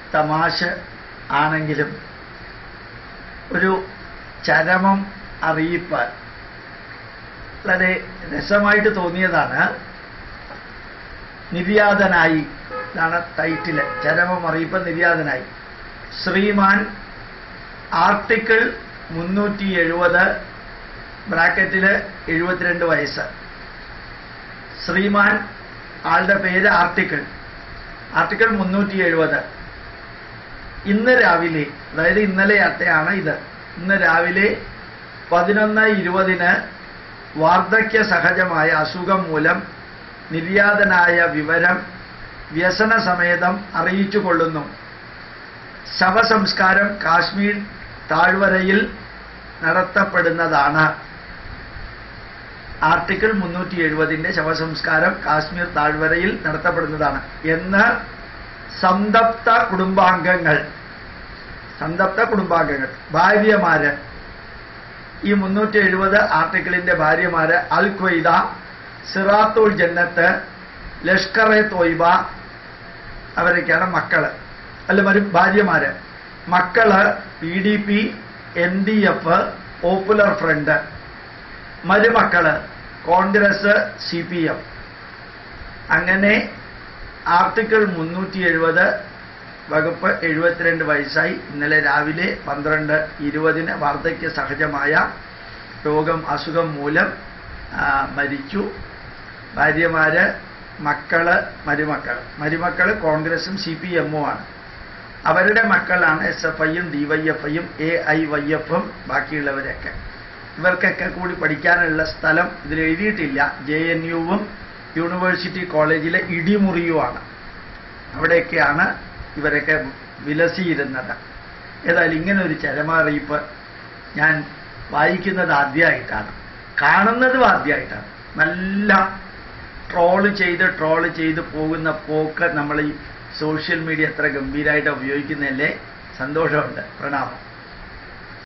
തമാശ ആണെങ്കിലും ഒരു ചരമം അറിയിപ്പ് വളരെ രസമായിട്ട് തോന്നിയതാണ് നിര്യാതനായി ഇതാണ് ടൈറ്റില് ചരമം അറിയിപ്പ് നിര്യാതനായി ശ്രീമാൻ ആർട്ടിക്കിൾ മുന്നൂറ്റി എഴുപത് ബ്രാക്കറ്റില് എഴുപത്തിരണ്ട് വയസ്സ് ശ്രീമാൻ ആളുടെ പേര് ആർട്ടിക്കിൾ ആർട്ടിക്കിൾ മുന്നൂറ്റി എഴുപത് ഇന്ന് രാവിലെ അതായത് ഇന്നലെയത്തെയാണ് ഇത് ഇന്ന് രാവിലെ പതിനൊന്ന് ഇരുപതിന് വാർദ്ധക്യ സഹജമായ അസുഖം മൂലം നിര്യാതനായ വിവരം വ്യസന സമേതം അറിയിച്ചു കൊള്ളുന്നു ശവസംസ്കാരം കാശ്മീർ താഴ്വരയിൽ നടത്തപ്പെടുന്നതാണ് ആർട്ടിക്കിൾ മുന്നൂറ്റി എഴുപതിന്റെ ശവസംസ്കാരം കാശ്മീർ താഴ്വരയിൽ നടത്തപ്പെടുന്നതാണ് എന്ന് സംതപ്ത കുടുംബാംഗങ്ങൾ സംതപ്ത കുടുംബാംഗങ്ങൾ ഭാര്യമാര് ഈ മുന്നൂറ്റി എഴുപത് ആർട്ടിക്കിളിന്റെ ഭാര്യമാര് അൽ ഖ്വയ്ദ സിറാത്തുൽ ജന്നത്ത് ലഷ്കർ എ തോയ്ബ അവരൊക്കെയാണ് മക്കള് അല്ല മരു ഭാര്യമാര് മക്കള് P D P N D F popular front മരുമക്കള് കോൺഗ്രസ് സി പി എം അങ്ങനെ ആർട്ടിക്കിൾ മുന്നൂറ്റി എഴുപത് വകുപ്പ് എഴുപത്തിരണ്ട് വയസ്സായി ഇന്നലെ രാവിലെ പന്ത്രണ്ട് ഇരുപതിന് വാർദ്ധക്യ സഹജമായ രോഗം അസുഖം മൂലം ആ, മരിച്ചു ഭാര്യമാര് മക്കള് മരുമക്കൾ മരുമക്കള് കോൺഗ്രസും സി പി എമ്മും ആണ് അവരുടെ മക്കളാണ് എസ് എഫ് ഐയും ഡി വൈ എഫ് ഐയും എ ഐ വൈ എഫും ബാക്കിയുള്ളവരൊക്കെ ഇവർക്കൊക്കെ കൂടി പഠിക്കാനുള്ള സ്ഥലം ഇതിൽ എഴുതിയിട്ടില്ല ജെ എൻ യുവും യൂണിവേഴ്സിറ്റി കോളേജിലെ ഇടിമുറിയുമാണ് അവിടെയൊക്കെയാണ് ഇവരൊക്കെ വിലസിയിരുന്നത് ഏതായാലും ഇങ്ങനെ ഒരു ചരമറിയിപ്പ് ഞാൻ വായിക്കുന്നത് ആദ്യമായിട്ടാണ് കാണുന്നതും ആദ്യമായിട്ടാണ് നല്ല ട്രോള് ചെയ്ത് ട്രോള് ചെയ്ത് പോകുന്ന പോക്ക് നമ്മൾ ഈ സോഷ്യൽ മീഡിയ എത്ര ഗംഭീരമായിട്ട് ഉപയോഗിക്കുന്നതല്ലേ സന്തോഷമുണ്ട് പ്രണാമം